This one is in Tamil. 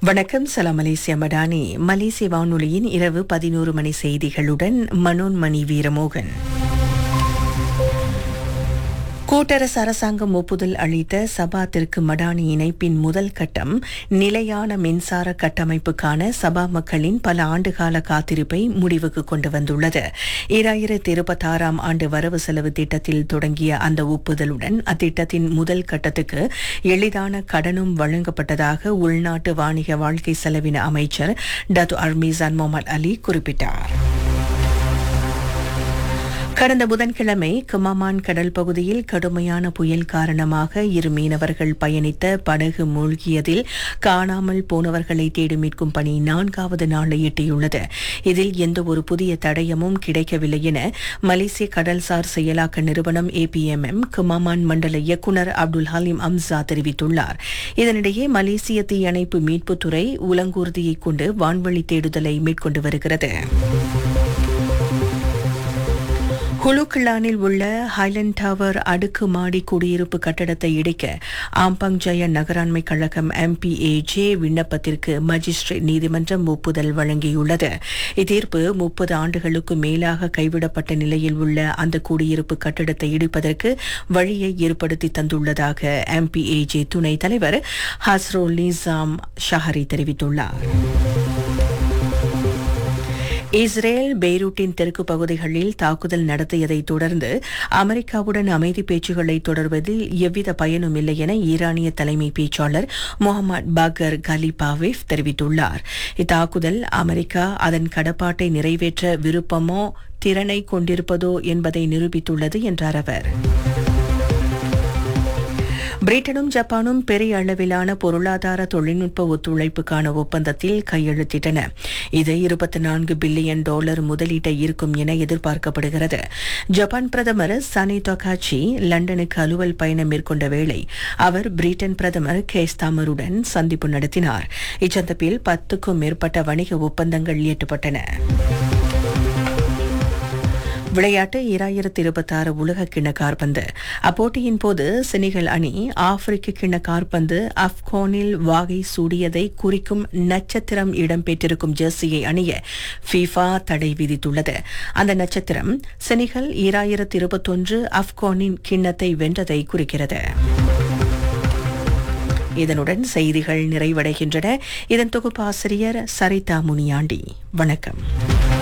வணக்கம் சலாம் மலேசியா மடானி மலேசிய வானொலியின் இரவு பதினோரு மணி செய்திகளுடன் மனோன்மணி வீரமோகன் கூட்டரசு அரசாங்கம் ஒப்புதல் அளித்த சபாத்திற்கு மடானி இணைப்பின் முதல் கட்டம் நிலையான மின்சார கட்டமைப்புக்கான சபா மக்களின் பல ஆண்டுகால காத்திருப்பை முடிவுக்கு கொண்டு வந்துள்ளது ஈராயிரத்தி இருபத்தாறாம் ஆண்டு வரவு செலவு திட்டத்தில் தொடங்கிய அந்த ஒப்புதலுடன் அத்திட்டத்தின் முதல் கட்டத்துக்கு எளிதான கடனும் வழங்கப்பட்டதாக உள்நாட்டு வாணிக வாழ்க்கை செலவின அமைச்சர் டத்து அர்மீசான் முகமது அலி குறிப்பிட்டார் கடந்த புதன்கிழமை குமாமான் கடல் பகுதியில் கடுமையான புயல் காரணமாக இரு மீனவர்கள் பயணித்த படகு மூழ்கியதில் காணாமல் போனவர்களை தேடி மீட்கும் பணி நான்காவது நாளை எட்டியுள்ளது இதில் எந்த ஒரு புதிய தடயமும் கிடைக்கவில்லை என மலேசிய கடல்சார் செயலாக்க நிறுவனம் ஏபிஎம்எம் குமாமான் மண்டல இயக்குநர் அப்துல் ஹலீம் அம்சா தெரிவித்துள்ளார் இதனிடையே மலேசிய தீயணைப்பு மீட்புத்துறை உலங்கூர்தியை கொண்டு வான்வழி தேடுதலை மேற்கொண்டு வருகிறது ஹுலுக்கிளானில் உள்ள ஹைலண்ட் டவர் அடுக்குமாடி குடியிருப்பு கட்டடத்தை இடிக்க ஆம்பங் ஜய நகராண்மை கழகம் எம்பிஏஜே விண்ணப்பத்திற்கு மஜிஸ்ட்ரேட் நீதிமன்றம் ஒப்புதல் வழங்கியுள்ளது இத்தீர்ப்பு முப்பது ஆண்டுகளுக்கு மேலாக கைவிடப்பட்ட நிலையில் உள்ள அந்த குடியிருப்பு கட்டடத்தை இடிப்பதற்கு வழியை ஏற்படுத்தி தந்துள்ளதாக எம்பிஏஜே துணைத் தலைவர் ஹஸ்ரோல் நிசாம் ஷஹரி தெரிவித்துள்ளார் இஸ்ரேல் பெய்ரூட்டின் தெற்கு பகுதிகளில் தாக்குதல் நடத்தியதை தொடர்ந்து அமெரிக்காவுடன் அமைதி பேச்சுக்களை தொடர்வதில் எவ்வித பயனும் இல்லை என ஈரானிய தலைமை பேச்சாளர் முகமது பகர் கலிபாவிஃப் தெரிவித்துள்ளார் இத்தாக்குதல் அமெரிக்கா அதன் கடப்பாட்டை நிறைவேற்ற விருப்பமோ திறனை கொண்டிருப்பதோ என்பதை நிரூபித்துள்ளது என்றார் அவர் பிரிட்டனும் ஜப்பானும் பெரிய அளவிலான பொருளாதார தொழில்நுட்ப ஒத்துழைப்புக்கான ஒப்பந்தத்தில் கையெழுத்திட்டன இது இருபத்தி நான்கு பில்லியன் டாலர் முதலீட்டை ஈர்க்கும் என எதிர்பார்க்கப்படுகிறது ஜப்பான் பிரதமர் சனி தொகாச்சி லண்டனுக்கு அலுவல் பயணம் மேற்கொண்ட வேளை அவர் பிரிட்டன் பிரதமர் கேஸ் தாமருடன் சந்திப்பு நடத்தினார் இச்சந்திப்பில் பத்துக்கும் மேற்பட்ட வணிக ஒப்பந்தங்கள் எட்டப்பட்டன விளையாட்டு இராயிரத்தி இருபத்தாறு உலக கிண்ண கார்பந்து அப்போட்டியின் போது செனிகல் அணி ஆப்பிரிக்க கிண்ண கார்பந்து அப்கோனில் வாகை சூடியதை குறிக்கும் நட்சத்திரம் இடம்பெற்றிருக்கும் ஜெர்சியை அணிய ஃபீஃபா தடை விதித்துள்ளது அந்த நட்சத்திரம் செனிகல் இராயிரத்தி இருபத்தொன்று அப்கோனின் கிண்ணத்தை வென்றதை குறிக்கிறது இதனுடன் செய்திகள் நிறைவடைகின்றன இதன் தொகுப்பாசிரியர் சரிதா முனியாண்டி வணக்கம்